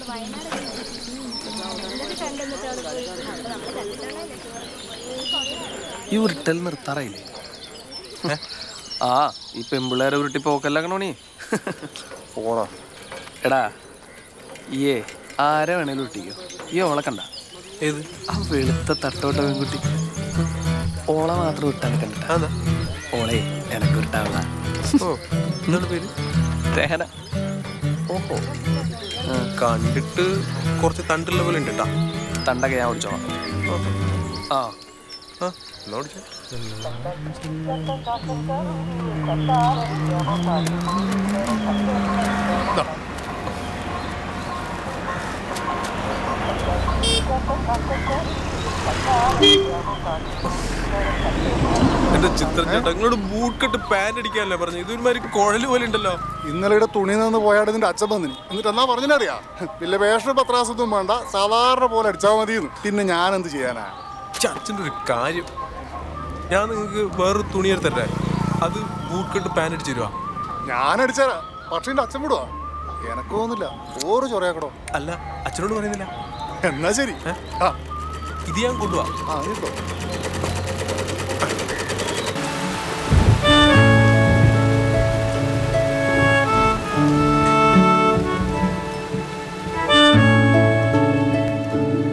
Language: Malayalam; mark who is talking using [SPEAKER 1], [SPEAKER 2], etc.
[SPEAKER 1] ഈ ഉരുട്ടൽ നിർത്താറായില്ലേ ആ ഈ പെമ്പിള്ളേരെ ഉരുട്ടി പോക്കല്ല കണോണി
[SPEAKER 2] പോണോ
[SPEAKER 1] എടാ ഏ ആരെ വേണേലും ഉരുട്ടിക്കോ ഈ ഓളെ കണ്ട
[SPEAKER 2] ഏത്
[SPEAKER 1] ആ വെളുത്ത തട്ടോട്ട പെൺകുട്ടി ഓളെ മാത്രം വിട്ടാണ് കണ്ടിട്ട
[SPEAKER 2] അതാ
[SPEAKER 1] ഓളെ എനക്ക് ഉരുട്ടാവുന്ന
[SPEAKER 2] ഓ എന്താണ് പേര്
[SPEAKER 1] തേന
[SPEAKER 2] ഓഹോ കണ്ടിട്ട് കുറച്ച് തണ്ടുള്ള പോലെ ഉണ്ട് കേട്ടാ
[SPEAKER 1] തണ്ടൊക്കെ ഞാൻ ഓടിച്ചോളാം ആ
[SPEAKER 2] ആ എന്നാ ഓടിച്ചോ എന്റെ ചിത്രം ചേട്ടാ നിങ്ങളോട് ബൂട്ട് കെട്ട് പാന്റ് അടിക്കാനല്ലേ പറഞ്ഞു ഇതൊരുമാതിരി കുഴല് പോലെ ഉണ്ടല്ലോ
[SPEAKER 3] ഇന്നലെ തുണി നിന്ന് പോയാട് നിന്റെ അച്ഛൻ വന്നിന് എന്നിട്ട് എന്നാ പറഞ്ഞറിയാ വലിയ വേഷ പത്രാസൊന്നും വേണ്ട സാധാരണ പോലെ അടിച്ചാൽ മതിയെന്ന് പിന്നെ ഞാൻ എന്ത് ചെയ്യാനാ
[SPEAKER 2] ഛെ, അച്ഛൻ്റെ ഒരു കാര്യം ഞാൻ നിങ്ങൾക്ക് വേറൊരു തുണി എടുത്ത് തരാം അത് ബൂട്ട് കെട്ട് പാന്റ് അടിച്ചു തരുവാ
[SPEAKER 3] ഞാൻ അടിച്ചാരാ പക്ഷെ എന്റെ അച്ഛൻ വിടുവാ എനക്ക് തോന്നില്ല ഓറ് ചൊറയാക്കടോ
[SPEAKER 2] അല്ല അച്ഛനോട് പറയുന്നില്ല
[SPEAKER 3] എന്നാ ശരി ആ
[SPEAKER 2] ഇത് ഞാൻ കൊണ്ടുപോവാ
[SPEAKER 3] ആ നീ ഇട്ടോ.